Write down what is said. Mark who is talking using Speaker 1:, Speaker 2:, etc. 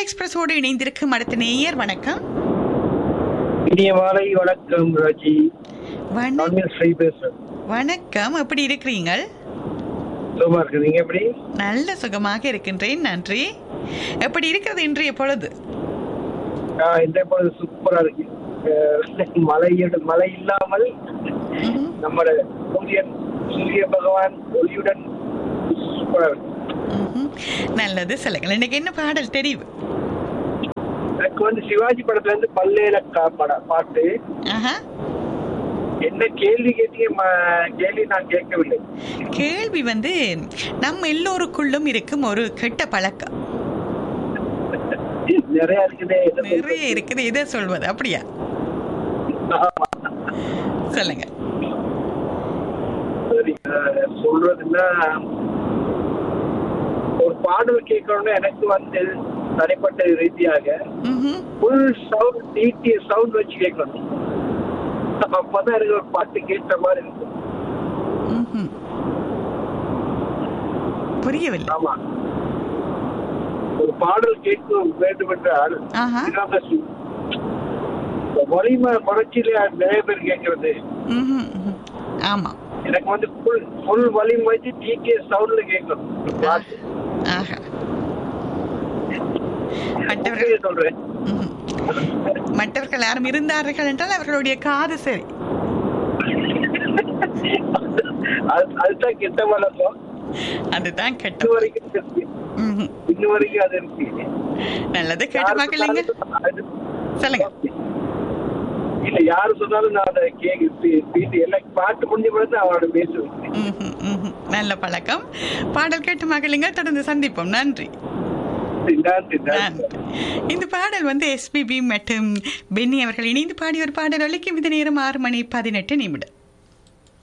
Speaker 1: எக்ஸ்பிரஸோடு இணைந்திருக்கும் அடுத்த நேயர் வணக்கம்
Speaker 2: இனிய மாலை வணக்கம் ராஜி
Speaker 1: வண-
Speaker 2: நான் ஸ்ரீ பேசுறேன்
Speaker 1: வணக்கம் எப்படி இருக்கிறீங்க
Speaker 2: சுகமா இருக்கு நீங்க எப்படி
Speaker 1: நல்ல சுகமாக இருக்கின்றேன் நன்றி எப்படி இருக்கிறது இன்றைய பொழுது
Speaker 2: ஆஹ் இந்த பொழுது சூப்பரா இருக்கு அஹ் மழை மழை இல்லாமல்
Speaker 1: ம்ஹும்.
Speaker 2: நம்மட சூரியன் சூரிய பகவான் ஒளியுடன் சூப்பரா இருக்கு
Speaker 1: ம்ஹும். நல்லது சொல்லுங்கள் இன்னைக்கு என்ன பாடல் தெரிவு
Speaker 2: எனக்கு வந்து சிவாஜி படத்துல இருந்து பல்லேல கா- பட பாட்டு
Speaker 1: ஆஹா
Speaker 2: என்ன கேள்வி கேட்டீங்க ம- கேள்வி நான் கேட்கவில்லை
Speaker 1: கேள்வி வந்து நம்ம எல்லோருக்குள்ளும் இருக்கும் ஒரு கெட்ட பழக்கம்
Speaker 2: நிறைய இருக்குதே என்ன
Speaker 1: நிறைய
Speaker 2: சொல்றது?
Speaker 1: இருக்குது இதை சொல்வது அப்படியா
Speaker 2: ஆமா.
Speaker 1: சொல்லுங்க
Speaker 2: சரி, அஹ் சொல்றதுன்னா ஒரு பாடல் கேட்கணும்னு எனக்கு வந்து தனிப்பட்ட ரீதியாக
Speaker 1: ம்ஹும்.
Speaker 2: ஃபுல் சவுண்ட் நீட்டிய சவுண்ட் வச்சு கேட்கணும் அப்பதான் எனக்கு ஒரு பாட்டு கேட்ட மாதிரி இருக்கும்
Speaker 1: ம்ஹும். புரியவில்லை
Speaker 2: ஆமா ஒரு பாடல் கேட்க வேண்டும் என்றால்
Speaker 1: ஆஹா
Speaker 2: வினோதசி. இந்த வலிமை குறைச்சில நிறைய பேர் கேட்கறது
Speaker 1: ம்ஹும். ம்ஹும். ஆமா
Speaker 2: எனக்கு வந்து ஃபுல் ஃபுல் வலிமை வச்சு டிகே சவுண்ட்ல கேட்கணும் ஒரு பாட்டு
Speaker 1: ஆஹா மற்றவர்கள்
Speaker 2: உண்மையை சொல்றேன்
Speaker 1: ம்ஹும். மற்றவர்கள் யாரும் இருந்தார்கள் என்றால் அவர்களுடைய காது சரி
Speaker 2: அது- அதுதான் கெட்ட வழக்கம்
Speaker 1: அதுதான் கெட்ட
Speaker 2: இன்ன வரைக்கும் இருக்கு
Speaker 1: ம்ஹும்.
Speaker 2: இன்ன வரைக்கும் அது இருக்கு
Speaker 1: நல்லது கேட்டு மக்களுங்க
Speaker 2: யாரு அது-
Speaker 1: சொல்லுங்க
Speaker 2: இல்ல யாரு சொன்னாலும் நான் அதை கேட்டு எல்லாம் பாட்டு முடிஞ்ச பிறகு நான் அவனோட பேசுவேன்
Speaker 1: ம்ஹும். ம்ஹும். நல்ல பழக்கம் பாடல் கேட்டு மகளுங்க தொடர்ந்து சந்திப்போம் நன்றி
Speaker 2: நன்றி நன்றி
Speaker 1: நன்றி. இந்த பாடல் வந்து எஸ்பிபி மற்றும் பென்னி அவர்கள் இணைந்து பாடிய ஒரு பாடல் ஒலிக்கும் இந்த நேரம் ஆறு மணி பதினெட்டு நிமிடம்